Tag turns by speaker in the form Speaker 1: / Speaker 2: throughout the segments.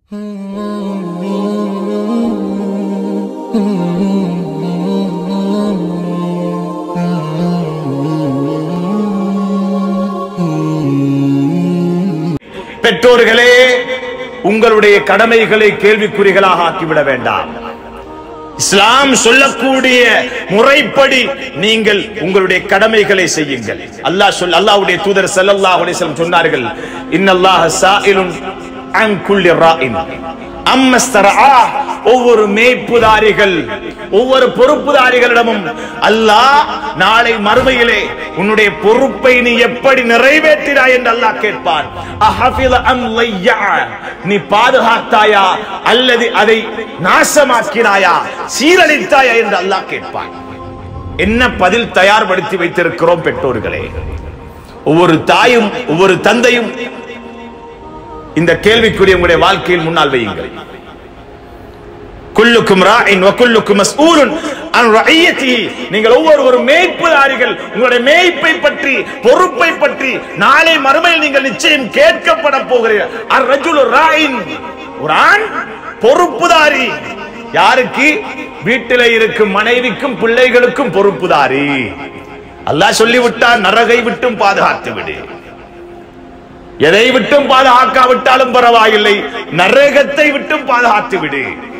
Speaker 1: பெற்றோர்களே உங்களுடைய கடமைகளை கேள்விக்குறிகளாக ஆக்கிவிட வேண்டாம் இஸ்லாம் சொல்லக்கூடிய முறைப்படி நீங்கள் உங்களுடைய கடமைகளை செய்யுங்கள் அல்லாஹ் சொல் அல்லாஹ்வுடைய தூதர் ஸல்லல்லாஹு அலைஹி வஸல்லம் சொன்னார்கள் இன்னல்லாஹ சாயிலுன் அன் குல்லி ராஇன் அம்மஸ்தரஆ ஒவ்வொரு மேய்ப்புதாரிகள் ஒவ்வொரு பொறுப்புதாரிகளிடமும் அல்லாஹ் நாளை மறுமையிலே உன்னுடைய பொறுப்பை நீ எப்படி நிறைவேற்றினாய் என்று அல்லாஹ் கேட்பான் அஹஃபில அம் லையா நீ பாதுகாத்தாயா அல்லது அதை நாசமாக்கினாயா சீரழித்தாயா என்று அல்லாஹ் கேட்பான் என்ன பதில் தயார்படுத்தி வைத்திருக்கிறோம் பெற்றோர்களே ஒவ்வொரு தாயும் ஒவ்வொரு தந்தையும் இந்த கேள்விக்குரிய உங்களுடைய வாழ்க்கையில் முன்னால் வையுங்கள் குல்லுக்கும் ராயின் வகுல்லுக்கும் மஸ்ஊலுன் அன் ரஐயத்திஹி நீங்கள் ஒவ்வொருவரும் மேய்ப்புதாரிகள் உங்களுடைய மேய்ப்பை பற்றி பொறுப்பை பற்றி நாளை மறுமையில் நீங்கள் நிச்சயம் கேட்கப்பட போகிறீர்கள் அர் ரஜுலு ராயின் ஒரு ஆண் பொறுப்புதாரி யாருக்கு வீட்டிலே இருக்கும் மனைவிக்கும் பிள்ளைகளுக்கும் பொறுப்புதாரி அல்லாஹ் சொல்லிவிட்டார் நரகை விட்டும் பாதுகாத்து விடு எதை விட்டும் பாதுகாக்காவிட்டாலும் பரவாயில்லை நரகத்தை விட்டும் பாதுகாத்து விடு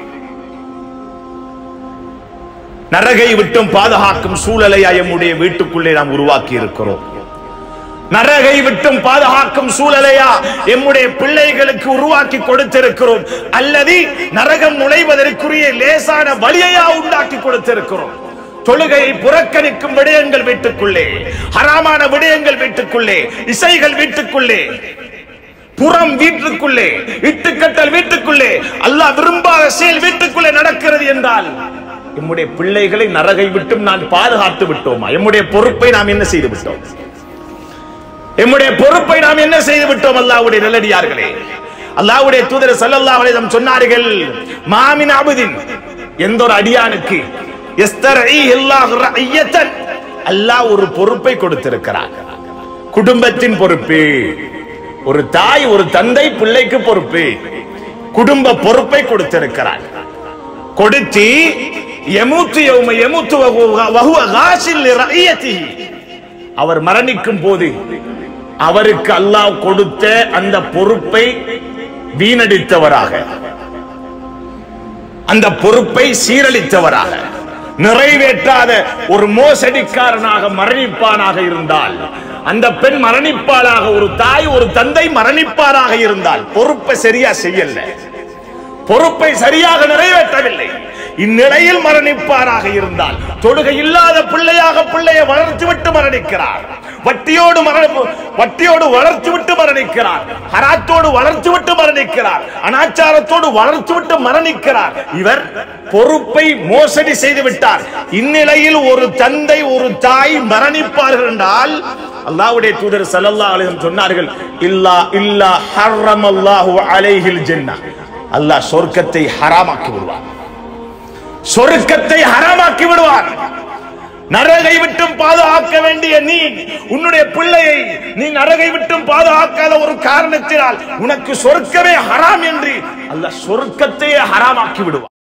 Speaker 1: நரகை விட்டும் பாதுகாக்கும் சூழலை எம்முடைய வீட்டுக்குள்ளே நாம் உருவாக்கி இருக்கிறோம் நரகை விட்டும் பாதுகாக்கும் சூழலையா எம்முடைய பிள்ளைகளுக்கு உருவாக்கி கொடுத்திருக்கிறோம் அல்லது நரகம் நுழைவதற்குரிய லேசான வழியையா உண்டாக்கி கொடுத்திருக்கிறோம் தொழுகையை புறக்கணிக்கும் விடயங்கள் வீட்டுக்குள்ளே ஹராமான விடயங்கள் வீட்டுக்குள்ளே இசைகள் வீட்டுக்குள்ளே புறம் வீட்டுக்குள்ளே இட்டுக்கட்டல் வீட்டுக்குள்ளே அல்லாஹ் விரும்பாத செயல் வீட்டுக்குள்ளே நடக்கிறது என்றால் எம்முடைய பிள்ளைகளை நரகை விட்டும் நான் பாதுகாத்து விட்டோமா எம்முடைய பொறுப்பை நாம் என்ன செய்து விட்டோம் எம்முடைய பொறுப்பை நாம் என்ன செய்து விட்டோம் அல்லாஹ்வுடைய நல்லடியார்களே அல்லாஹ்வுடைய தூதர் ஸல்லல்லாஹு அலைஹி வஸல்லம் சொன்னார்கள் மாமின் அபுதின் எந்த ஒரு அடியானுக்கு எஸ்தரஇ அல்லாஹ் ரஅய்யத்தன் அல்லாஹ் ஒரு பொறுப்பை கொடுத்திருக்கிறார் குடும்பத்தின் பொறுப்பு ஒரு தாய் ஒரு தந்தை பிள்ளைக்கு பொறுப்பு குடும்ப பொறுப்பை கொடுத்திருக்கிறார் கொடுத்து எமூத்து யௌம எமூத்து வஹுவ- வஹுவ காசில் லிரஅய்யத்திஹி. அவர் மரணிக்கும் போது அவருக்கு அல்லாஹ் கொடுத்த அந்த பொறுப்பை வீணடித்தவராக அந்த பொறுப்பை சீரழித்தவராக நிறைவேற்றாத ஒரு மோசடிக்காரனாக மரணிப்பானாக இருந்தால் அந்த பெண் மரணிப்பாளாக ஒரு தாய் ஒரு தந்தை மரணிப்பாராக இருந்தால் பொறுப்பை சரியா செய்யல பொறுப்பை சரியாக நிறைவேற்றவில்லை இந்நிலையில் மரணிப்பாராக இருந்தால் தொழுகை இல்லாத பிள்ளையாக பிள்ளையை வளர்த்து விட்டு மரணிக்கிறார் வட்டியோடு மரண வட்டியோடு வளர்த்து விட்டு மரணிக்கிறார் ஹராத்தோடு வளர்த்து விட்டு மரணிக்கிறார் அனாச்சாரத்தோடு வளர்த்து விட்டு மரணிக்கிறார் இவர் பொறுப்பை மோசடி செய்து விட்டார் இந்நிலையில் ஒரு தந்தை ஒரு தாய் மரணிப்பார்கள் என்றால் அல்லாஹ்வுடைய தூதர் ஸல்லல்லாஹு அலைஹி வஸல்லம் சொன்னார்கள் இல்லா இல்லா ஹர்ரமல்லாஹு அலைஹில் ஜன்னah அல்லாஹ் சொர்க்கத்தை ஹராமாக்கி விடுவார் சொர்க்கத்தை ஹராமாக்கி விடுவார் நரகை விட்டும் பாதுகாக்க வேண்டிய நீ உன்னுடைய பிள்ளையை நீ நரகை விட்டும் பாதுகாக்காத ஒரு காரணத்தினால் உனக்கு சொர்க்கமே ஹராம் என்று அல்லாஹ் சொர்க்கத்தையே ஹராமாக்கி விடுவார்